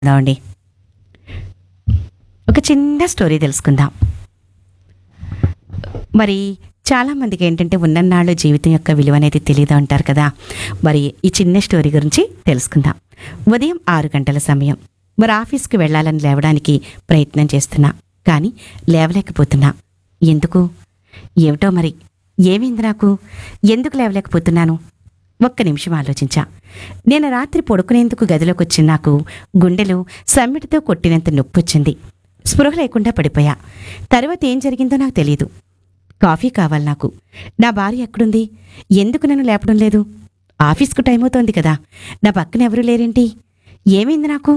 అండి ఒక చిన్న స్టోరీ తెలుసుకుందాం మరి చాలా మందికి ఏంటంటే ఉన్నన్నాళ్ళు జీవితం యొక్క విలువ అనేది తెలియదు అంటారు కదా మరి ఈ చిన్న స్టోరీ గురించి తెలుసుకుందాం ఉదయం ఆరు గంటల సమయం మరి ఆఫీస్కి వెళ్ళాలని లేవడానికి ప్రయత్నం చేస్తున్నా కానీ లేవలేకపోతున్నా ఎందుకు ఏమిటో మరి ఏమైంది నాకు ఎందుకు లేవలేకపోతున్నాను ఒక్క నిమిషం ఆలోచించా నేను రాత్రి పడుకునేందుకు గదిలోకి వచ్చి నాకు గుండెలు సమ్మిటితో కొట్టినంత నొప్పి వచ్చింది స్పృహ లేకుండా పడిపోయా తర్వాత ఏం జరిగిందో నాకు తెలియదు కాఫీ కావాలి నాకు నా భార్య ఎక్కడుంది ఎందుకు నన్ను లేపడం లేదు ఆఫీస్కు టైం అవుతోంది కదా నా పక్కన ఎవరూ లేరేంటి ఏమైంది నాకు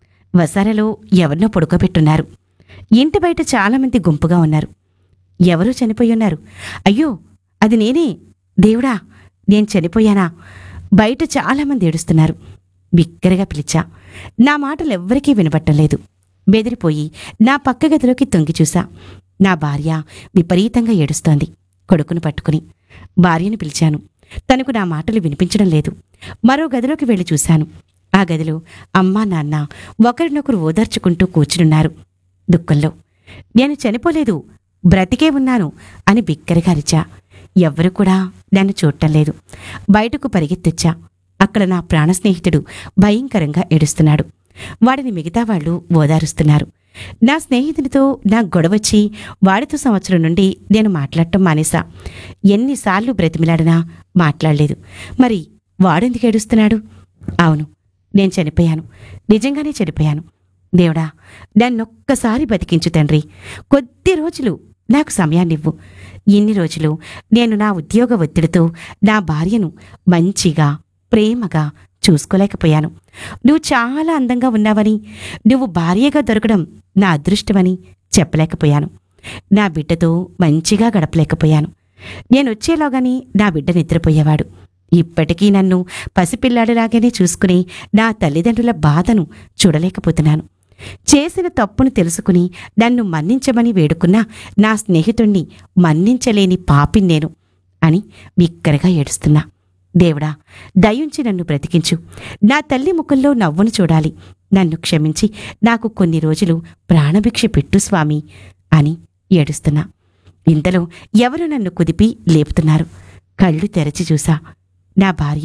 వసారలో ఎవరినో పడుకోబెట్టున్నారు ఇంటి బయట చాలామంది గుంపుగా ఉన్నారు ఎవరూ చనిపోయి ఉన్నారు అయ్యో అది నేనే దేవుడా నేను చనిపోయానా బయట చాలామంది ఏడుస్తున్నారు బిక్కరగా పిలిచా నా మాటలు ఎవ్వరికీ వినబట్టలేదు బెదిరిపోయి నా పక్క గదిలోకి తొంగి చూసా నా భార్య విపరీతంగా ఏడుస్తోంది కొడుకును పట్టుకుని భార్యను పిలిచాను తనకు నా మాటలు వినిపించడం లేదు మరో గదిలోకి వెళ్ళి చూశాను ఆ గదిలో అమ్మా నాన్న ఒకరినొకరు ఓదార్చుకుంటూ కూర్చునున్నారు దుఃఖంలో నేను చనిపోలేదు బ్రతికే ఉన్నాను అని బిక్కరగా అరిచా ఎవ్వరు కూడా నన్ను చూడటం లేదు బయటకు పరిగెత్తొచ్చా అక్కడ నా ప్రాణ స్నేహితుడు భయంకరంగా ఏడుస్తున్నాడు వాడిని మిగతా వాళ్ళు ఓదారుస్తున్నారు నా స్నేహితునితో నా గొడవచ్చి వాడితో సంవత్సరం నుండి నేను మాట్లాడటం మానేశా ఎన్నిసార్లు బ్రతిమిలాడినా మాట్లాడలేదు మరి వాడెందుకు ఏడుస్తున్నాడు అవును నేను చనిపోయాను నిజంగానే చనిపోయాను దేవుడా నన్నొక్కసారి బతికించు తండ్రి కొద్ది రోజులు నాకు సమయాన్నివ్వు ఇన్ని రోజులు నేను నా ఉద్యోగ ఒత్తిడితో నా భార్యను మంచిగా ప్రేమగా చూసుకోలేకపోయాను నువ్వు చాలా అందంగా ఉన్నావని నువ్వు భార్యగా దొరకడం నా అదృష్టమని చెప్పలేకపోయాను నా బిడ్డతో మంచిగా గడపలేకపోయాను నేను వచ్చేలోగాని నా బిడ్డ నిద్రపోయేవాడు ఇప్పటికీ నన్ను పసిపిల్లాడిలాగానే చూసుకుని నా తల్లిదండ్రుల బాధను చూడలేకపోతున్నాను చేసిన తప్పును తెలుసుకుని నన్ను మన్నించమని వేడుకున్నా నా స్నేహితుణ్ణి మన్నించలేని పాపిని నేను అని బిక్కరగా ఏడుస్తున్నా దేవుడా దయుంచి నన్ను బ్రతికించు నా తల్లి ముఖంలో నవ్వును చూడాలి నన్ను క్షమించి నాకు కొన్ని రోజులు ప్రాణభిక్ష పెట్టు స్వామి అని ఏడుస్తున్నా ఇంతలో ఎవరు నన్ను కుదిపి లేపుతున్నారు కళ్ళు తెరచి చూసా నా భార్య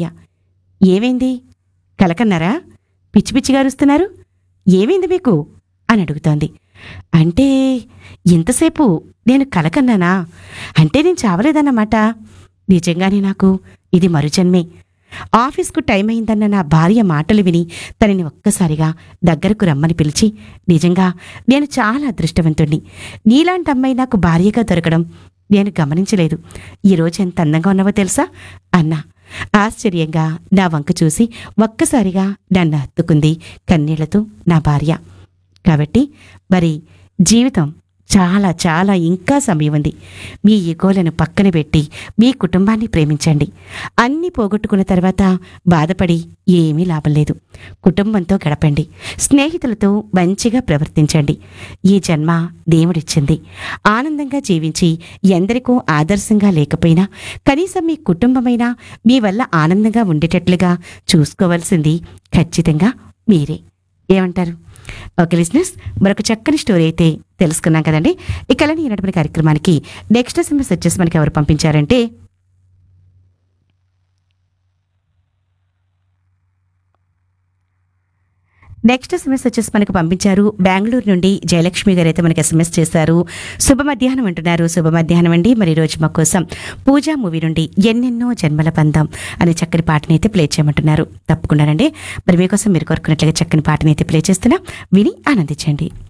ఏమైంది కలకన్నారా పిచ్చి పిచ్చిగా అరుస్తున్నారు ఏమైంది మీకు అని అడుగుతోంది అంటే ఇంతసేపు నేను కలకన్నానా అంటే నేను చావలేదన్నమాట నిజంగానే నాకు ఇది మరుజన్మే ఆఫీస్కు టైం అయిందన్న నా భార్య మాటలు విని తనని ఒక్కసారిగా దగ్గరకు రమ్మని పిలిచి నిజంగా నేను చాలా అదృష్టవంతుణ్ణి నీలాంటి అమ్మాయి నాకు భార్యగా దొరకడం నేను గమనించలేదు ఈరోజు ఎంత అందంగా ఉన్నావో తెలుసా అన్నా ఆశ్చర్యంగా నా వంక చూసి ఒక్కసారిగా నన్ను హత్తుకుంది కన్నీళ్లతో నా భార్య కాబట్టి మరి జీవితం చాలా చాలా ఇంకా సమయం ఉంది మీ ఈగోలను పక్కన పెట్టి మీ కుటుంబాన్ని ప్రేమించండి అన్నీ పోగొట్టుకున్న తర్వాత బాధపడి ఏమీ లాభం లేదు కుటుంబంతో గడపండి స్నేహితులతో మంచిగా ప్రవర్తించండి ఈ జన్మ దేవుడిచ్చింది ఆనందంగా జీవించి ఎందరికో ఆదర్శంగా లేకపోయినా కనీసం మీ కుటుంబమైనా మీ వల్ల ఆనందంగా ఉండేటట్లుగా చూసుకోవాల్సింది ఖచ్చితంగా మీరే ఏమంటారు ఓకే లిస్నెస్ మరొక చక్కని స్టోరీ అయితే తెలుసుకున్నాం కదండి ఇక అలానే ఈనాటి కార్యక్రమానికి నెక్స్ట్ ఎస్ఎంఎస్ వచ్చేసి మనకి ఎవరు పంపించారంటే నెక్స్ట్ ఎస్ఎంఎస్ వచ్చేసి మనకు పంపించారు బెంగళూరు నుండి జయలక్ష్మి గారు అయితే మనకి ఎస్ఎంఎస్ చేశారు శుభ మధ్యాహ్నం అంటున్నారు శుభ మధ్యాహ్నం అండి మరి ఈ రోజు మా కోసం పూజా మూవీ నుండి ఎన్నెన్నో జన్మల బంధం అనే చక్కని పాటని అయితే ప్లే చేయమంటున్నారు తప్పకుండానండి మరి మీకోసం మీరు కోరుకున్నట్లుగా చక్కని పాటని అయితే ప్లే చేస్తున్నా విని ఆనందించండి